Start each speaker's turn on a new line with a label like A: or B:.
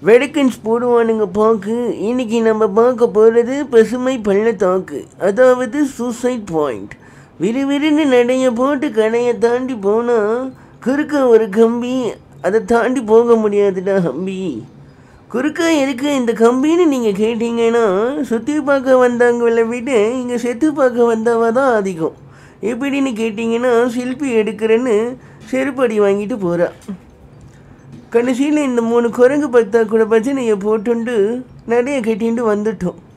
A: வெடிக்கன்ஸ் போடுவானுங்க பாக்கு இன்னைக்கு நம்ம பார்க்க போகிறது பசுமை பள்ளத்தாக்கு அதாவது சூசைட் பாயிண்ட் விறுவிறுன்னு நடைய போட்டு கடையை தாண்டி போனால் குறுக்க ஒரு கம்பி அதை தாண்டி போக முடியாதுடா ஹம்பி குறுக்க எதுக்கு இந்த கம்பின்னு நீங்கள் கேட்டீங்கன்னா சுற்றி பார்க்க வந்தவங்களை விட இங்கே செத்து பார்க்க வந்தவ தான் அதிகம் எப்படின்னு கேட்டிங்கன்னா செல்ஃபி எடுக்கிறேன்னு செருப்படி வாங்கிட்டு போகிறா கடைசியில் இந்த மூணு குரங்கு பத்தா கூட பிரச்சனையை போட்டுண்டு நடைய கட்டிட்டு வந்துட்டோம்